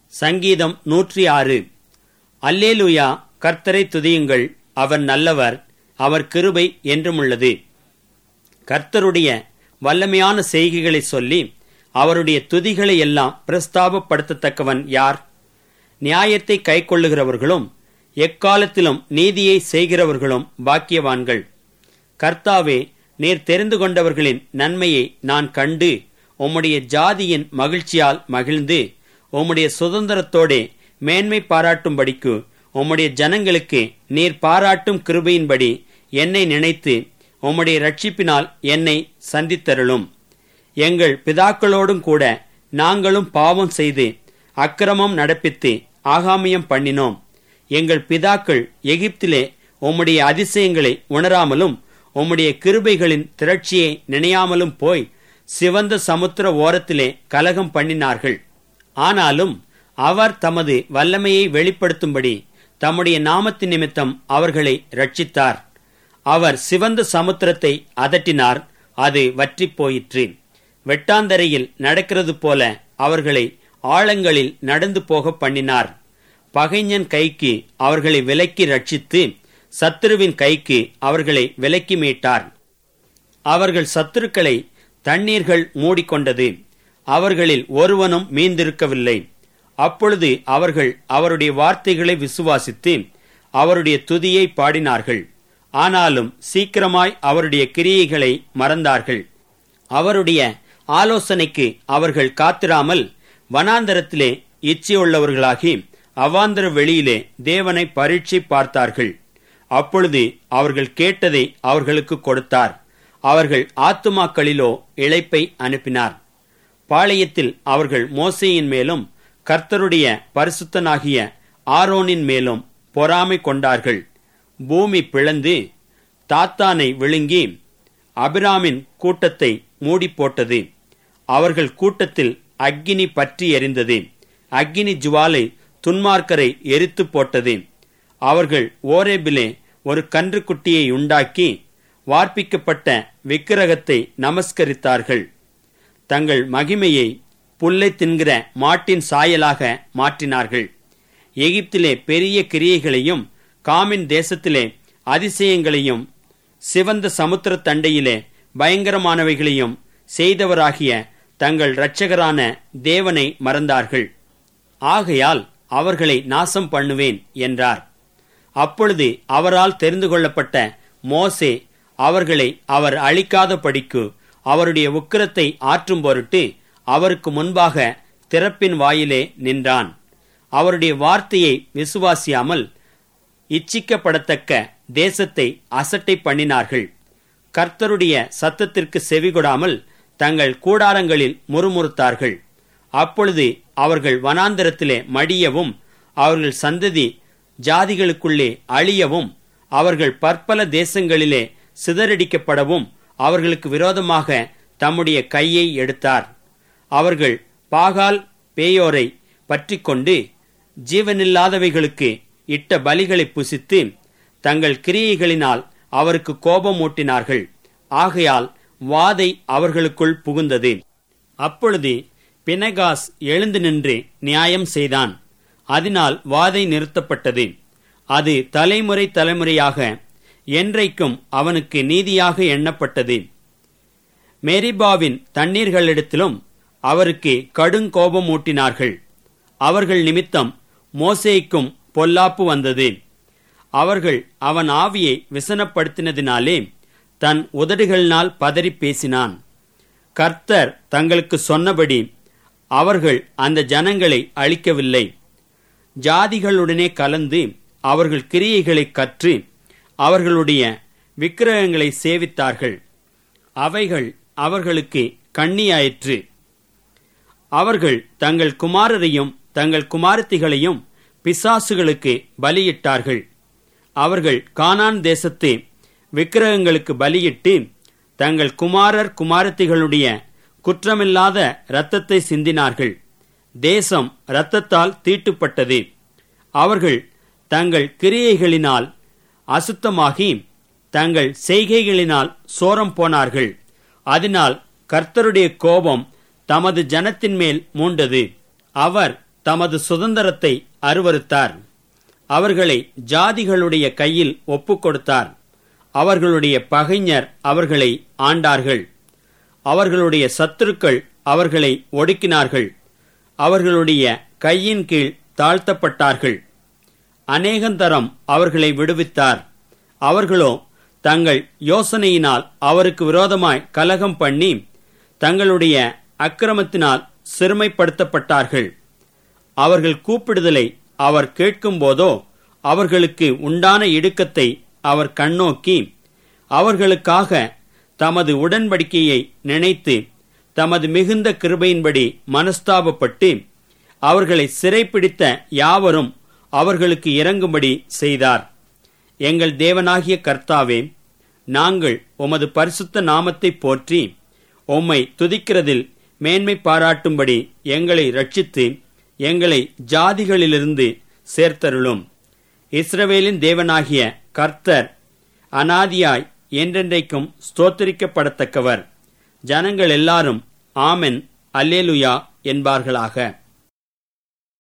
சங்கீதம் நூற்றி ஆறு அல்லேலுயா கர்த்தரை துதியுங்கள் அவர் நல்லவர் அவர் கிருபை என்றுமுள்ளது கர்த்தருடைய வல்லமையான செய்கைகளை சொல்லி அவருடைய துதிகளை எல்லாம் பிரஸ்தாபப்படுத்தத்தக்கவன் யார் நியாயத்தை கைக்கொள்ளுகிறவர்களும் எக்காலத்திலும் நீதியை செய்கிறவர்களும் பாக்கியவான்கள் கர்த்தாவே நீர் தெரிந்து கொண்டவர்களின் நன்மையை நான் கண்டு உம்முடைய ஜாதியின் மகிழ்ச்சியால் மகிழ்ந்து உம்முடைய சுதந்திரத்தோடே மேன்மை பாராட்டும்படிக்கு உம்முடைய ஜனங்களுக்கு நீர் பாராட்டும் கிருபையின்படி என்னை நினைத்து உம்முடைய ரட்சிப்பினால் என்னை சந்தித்தருளும் எங்கள் பிதாக்களோடும் கூட நாங்களும் பாவம் செய்து அக்கிரமம் நடப்பித்து ஆகாமியம் பண்ணினோம் எங்கள் பிதாக்கள் எகிப்திலே உம்முடைய அதிசயங்களை உணராமலும் உம்முடைய கிருபைகளின் திரட்சியை நினையாமலும் போய் சிவந்த சமுத்திர ஓரத்திலே கலகம் பண்ணினார்கள் ஆனாலும் அவர் தமது வல்லமையை வெளிப்படுத்தும்படி தம்முடைய நாமத்தின் நிமித்தம் அவர்களை ரட்சித்தார் அவர் சிவந்த சமுத்திரத்தை அதட்டினார் அது வற்றிப் போயிற்று வெட்டாந்தரையில் நடக்கிறது போல அவர்களை ஆழங்களில் நடந்து போக பண்ணினார் பகைஞன் கைக்கு அவர்களை விலக்கி ரட்சித்து சத்துருவின் கைக்கு அவர்களை விலக்கி மீட்டார் அவர்கள் சத்துருக்களை தண்ணீர்கள் மூடிக்கொண்டது அவர்களில் ஒருவனும் மீந்திருக்கவில்லை அப்பொழுது அவர்கள் அவருடைய வார்த்தைகளை விசுவாசித்து அவருடைய துதியை பாடினார்கள் ஆனாலும் சீக்கிரமாய் அவருடைய கிரியைகளை மறந்தார்கள் அவருடைய ஆலோசனைக்கு அவர்கள் காத்திராமல் வனாந்தரத்திலே இச்சையுள்ளவர்களாகி அவாந்தர வெளியிலே தேவனை பரீட்சை பார்த்தார்கள் அப்பொழுது அவர்கள் கேட்டதை அவர்களுக்கு கொடுத்தார் அவர்கள் ஆத்துமாக்களிலோ இழைப்பை அனுப்பினார் பாளையத்தில் அவர்கள் மோசையின் மேலும் கர்த்தருடைய பரிசுத்தனாகிய ஆரோனின் மேலும் பொறாமை கொண்டார்கள் பூமி பிளந்து தாத்தானை விழுங்கி அபிராமின் கூட்டத்தை மூடி போட்டது அவர்கள் கூட்டத்தில் அக்கினி பற்றி எரிந்தது அக்கினி ஜுவாலை துன்மார்க்கரை எரித்து போட்டது அவர்கள் ஓரேபிலே ஒரு கன்றுக்குட்டியை உண்டாக்கி வார்ப்பிக்கப்பட்ட விக்கிரகத்தை நமஸ்கரித்தார்கள் தங்கள் மகிமையை புல்லை தின்கிற மாட்டின் சாயலாக மாற்றினார்கள் எகிப்திலே பெரிய கிரியைகளையும் காமின் தேசத்திலே அதிசயங்களையும் சிவந்த சமுத்திர தண்டையிலே பயங்கரமானவைகளையும் செய்தவராகிய தங்கள் இரட்சகரான தேவனை மறந்தார்கள் ஆகையால் அவர்களை நாசம் பண்ணுவேன் என்றார் அப்பொழுது அவரால் தெரிந்து கொள்ளப்பட்ட மோசே அவர்களை அவர் அழிக்காத படிக்கு அவருடைய உக்கிரத்தை ஆற்றும் பொருட்டு அவருக்கு முன்பாக திறப்பின் வாயிலே நின்றான் அவருடைய வார்த்தையை விசுவாசியாமல் இச்சிக்கப்படத்தக்க தேசத்தை அசட்டை பண்ணினார்கள் கர்த்தருடைய சத்தத்திற்கு செவிகொடாமல் தங்கள் கூடாரங்களில் முறுமுறுத்தார்கள் அப்பொழுது அவர்கள் வனாந்தரத்திலே மடியவும் அவர்கள் சந்ததி ஜாதிகளுக்குள்ளே அழியவும் அவர்கள் பற்பல தேசங்களிலே சிதறடிக்கப்படவும் அவர்களுக்கு விரோதமாக தம்முடைய கையை எடுத்தார் அவர்கள் பாகால் பேயோரை பற்றி கொண்டு ஜீவனில்லாதவைகளுக்கு இட்ட பலிகளை புசித்து தங்கள் கிரியைகளினால் அவருக்கு கோபம் ஊட்டினார்கள் ஆகையால் வாதை அவர்களுக்குள் புகுந்தது அப்பொழுது பினகாஸ் எழுந்து நின்று நியாயம் செய்தான் அதனால் வாதை நிறுத்தப்பட்டது அது தலைமுறை தலைமுறையாக என்றைக்கும் அவனுக்கு நீதியாக எண்ணப்பட்டது மேரிபாவின் தண்ணீர்களிடத்திலும் அவருக்கு கடுங்கோபம் ஊட்டினார்கள் அவர்கள் நிமித்தம் மோசேக்கும் பொல்லாப்பு வந்தது அவர்கள் அவன் ஆவியை விசனப்படுத்தினதினாலே தன் உதடுகளினால் பதறி பேசினான் கர்த்தர் தங்களுக்கு சொன்னபடி அவர்கள் அந்த ஜனங்களை அழிக்கவில்லை ஜாதிகளுடனே கலந்து அவர்கள் கிரியைகளை கற்று அவர்களுடைய விக்கிரகங்களை சேவித்தார்கள் அவைகள் அவர்களுக்கு கண்ணியாயிற்று அவர்கள் தங்கள் குமாரரையும் தங்கள் குமாரத்திகளையும் பிசாசுகளுக்கு பலியிட்டார்கள் அவர்கள் கானான் தேசத்து விக்கிரகங்களுக்கு பலியிட்டு தங்கள் குமாரர் குமாரத்திகளுடைய குற்றமில்லாத இரத்தத்தை சிந்தினார்கள் தேசம் இரத்தத்தால் தீட்டுப்பட்டது அவர்கள் தங்கள் கிரியைகளினால் அசுத்தமாகி தங்கள் செய்கைகளினால் சோரம் போனார்கள் அதனால் கர்த்தருடைய கோபம் தமது ஜனத்தின் மேல் மூண்டது அவர் தமது சுதந்திரத்தை அருவருத்தார் அவர்களை ஜாதிகளுடைய கையில் ஒப்புக் கொடுத்தார் அவர்களுடைய பகைஞர் அவர்களை ஆண்டார்கள் அவர்களுடைய சத்துருக்கள் அவர்களை ஒடுக்கினார்கள் அவர்களுடைய கையின் கீழ் தாழ்த்தப்பட்டார்கள் அநேகந்தரம் அவர்களை விடுவித்தார் அவர்களோ தங்கள் யோசனையினால் அவருக்கு விரோதமாய் கலகம் பண்ணி தங்களுடைய அக்கிரமத்தினால் சிறுமைப்படுத்தப்பட்டார்கள் அவர்கள் கூப்பிடுதலை அவர் கேட்கும்போதோ அவர்களுக்கு உண்டான இடுக்கத்தை அவர் கண்ணோக்கி அவர்களுக்காக தமது உடன்படிக்கையை நினைத்து தமது மிகுந்த கிருபையின்படி மனஸ்தாபப்பட்டு அவர்களை சிறைப்பிடித்த யாவரும் அவர்களுக்கு இறங்கும்படி செய்தார் எங்கள் தேவனாகிய கர்த்தாவே நாங்கள் உமது பரிசுத்த நாமத்தை போற்றி உம்மை துதிக்கிறதில் மேன்மை பாராட்டும்படி எங்களை ரட்சித்து எங்களை ஜாதிகளிலிருந்து சேர்த்தருளும் இஸ்ரவேலின் தேவனாகிய கர்த்தர் அனாதியாய் என்றென்றைக்கும் ஸ்தோத்தரிக்கப்படத்தக்கவர் ஜனங்கள் எல்லாரும் ஆமென் அல்லேலுயா என்பார்களாக